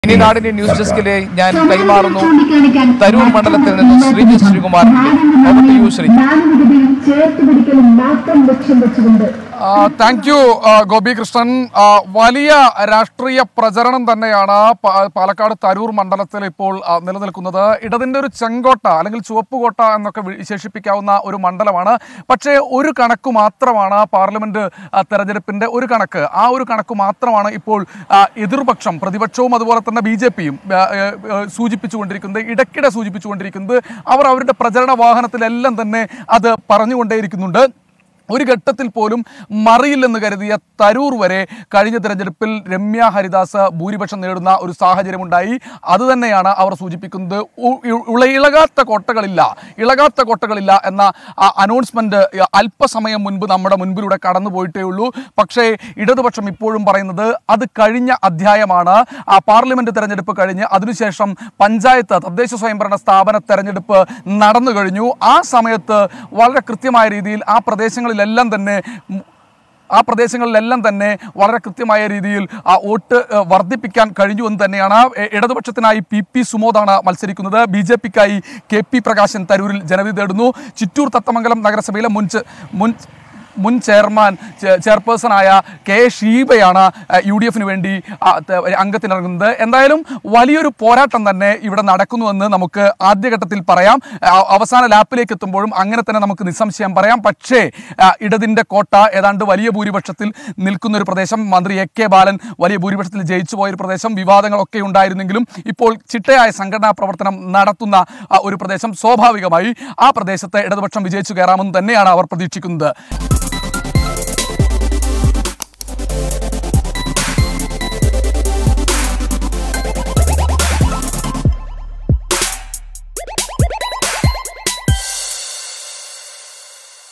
ഇനി നാടിന്റെ ന്യൂസ് ഡെസ്കിലെ ഞാൻ കൈമാറുന്നു തരൂർ മണ്ഡലത്തിൽ നിന്ന് Sreejith ശ്രീകുമാറിന്റെ Over to you, Sreejith. ചേർത്ത് പിടിക്കലും മാത്രം ലക്ഷ്യം വെച്ചുകൊണ്ട് താങ്ക് യു ഗോപി കൃഷ്ണൻ ആ, വലിയ രാഷ്ട്രീയ പ്രചരണം തന്നെയാണ് പ- പാലക്കാട് തരൂർ മണ്ഡലത്തിൽ ഇപ്പോൾ ആ, നിലനിൽക്കുന്നത് ഇടതിന്റെ ഒരു ചെങ്കോട്ട അല്ലെങ്കിൽ ചുവപ്പുകോട്ട എന്നൊക്കെ വി- വിശേഷിപ്പിക്കാവുന്ന ഒരു മണ്ഡലമാണ് പക്ഷേ ഒരു കണക്ക് മാത്രമാണ് പാർലമെന്റ് ആ, തെരഞ്ഞെടുപ്പിന്റെ ഒരു കണക്ക് ആ ഒരു കണക്ക് മാത്രമാണ് ഇപ്പോൾ ആ, എതിർപക്ഷം പ്രതിപക്ഷവും അതുപോലെ തന്നെ ബി ജെ പിയും സൂചിപ്പിച്ചുകൊണ്ടിരിക്കുന്നത് ഇടയ്ക്കിടെ സൂചിപ്പിച്ചുകൊണ്ടിരിക്കുന്നത് അവർ അവരുടെ പ്രചരണ വാഹനത്തിലെല്ലാം തന്നെ അത് പറഞ്ഞുകൊണ്ടേയിരിക്കുന്നുണ്ട് ഒരു ഘട്ടത്തിൽ പോലും മറിയില്ലെന്ന് കരുതിയ തരൂർ വരെ കഴിഞ്ഞ തെരഞ്ഞെടുപ്പിൽ രമ്യ ഹരിദാസ് ഭൂരിപക്ഷം നേടുന്ന ഒരു സാഹചര്യമുണ്ടായി അതുതന്നെയാണ് അവർ സൂചിപ്പിക്കുന്നത് ഉ- ഇ- ഉള- ഇളകാത്ത കോട്ടകളില്ല ഇളകാത്ത കോട്ടകളില്ല എന്ന അനൗൺസ്മെന്റ് അല്പസമയം മുൻപ് നമ്മുടെ മുൻപിലൂടെ കടന്നു പോയിട്ടേ ഉള്ളൂ പക്ഷേ ഇടതുപക്ഷം ഇപ്പോഴും പറയുന്നത് അത് കഴിഞ്ഞ അധ്യായമാണ് ആ പാർലമെന്റ് തെരഞ്ഞെടുപ്പ് കഴിഞ്ഞ് അതിനുശേഷം പഞ്ചായത്ത് തദ്ദേശ സ്വയംഭരണ സ്ഥാപന തെരഞ്ഞെടുപ്പ് നടന്നു കഴിഞ്ഞു ആ സമയത്ത് വളരെ കൃത്യമായ രീതിയിൽ ആ പ്രദേശങ്ങളിലെല്ലാം തന്നെ ഉം, ആ പ്രദേശങ്ങളിലെല്ലാം തന്നെ വളരെ കൃത്യമായ രീതിയിൽ ആ വോട്ട് ഏഹ്, വർദ്ധിപ്പിക്കാൻ കഴിഞ്ഞു എന്ന് തന്നെയാണ് എ- ഇടതുപക്ഷത്തിനായി പി പി സുമോദാണ് മത്സരിക്കുന്നത് ബി ജെ പിക്കായി കെ പി പ്രകാശൻ തരൂരിൽ ജനവിധി തേടുന്നു ചിറ്റൂർ തത്തമംഗലം നഗരസഭയിലെ മുൻ ചെ- മുൻ മുൻ ചെയർമാൻ ചെ- ചെയർപേഴ്സണായ കെ ഷീബയാണ് ഏഹ്, യു ഡി എഫിന് വേണ്ടി ആ, ത- അംഗത്തിനിറങ്ങുന്നത് എന്തായാലും വലിയൊരു പോരാട്ടം തന്നെ ഇവിടെ നടക്കുന്നുവെന്ന് നമുക്ക് ആദ്യഘട്ടത്തിൽ പറയാം ആ, അവസാന ലാപ്പിലേക്ക് എത്തുമ്പോഴും അങ്ങനെ തന്നെ നമുക്ക് നിസ്സംശയം പറയാം പക്ഷേ ആ, ഇടതിന്റെ കോട്ട ഏതാണ്ട് വലിയ ഭൂരിപക്ഷത്തിൽ നിൽക്കുന്ന ഒരു പ്രദേശം മന്ത്രി എ കെ ബാലൻ വലിയ ഭൂരിപക്ഷത്തിൽ ജയിച്ചു പോയൊരു പ്രദേശം വിവാദങ്ങളൊക്കെ ഉണ്ടായിരുന്നെങ്കിലും ഇപ്പോൾ ചിട്ടയായ സംഘടനാ പ്രവർത്തനം നടത്തുന്ന ആ, ഒരു പ്രദേശം സ്വാഭാവികമായി ആ പ്രദേശത്തെ ഇടതുപക്ഷം വിജയിച്ചു കയറാമെന്ന് തന്നെയാണ് അവർ പ്രതീക്ഷിക്കുന്നത്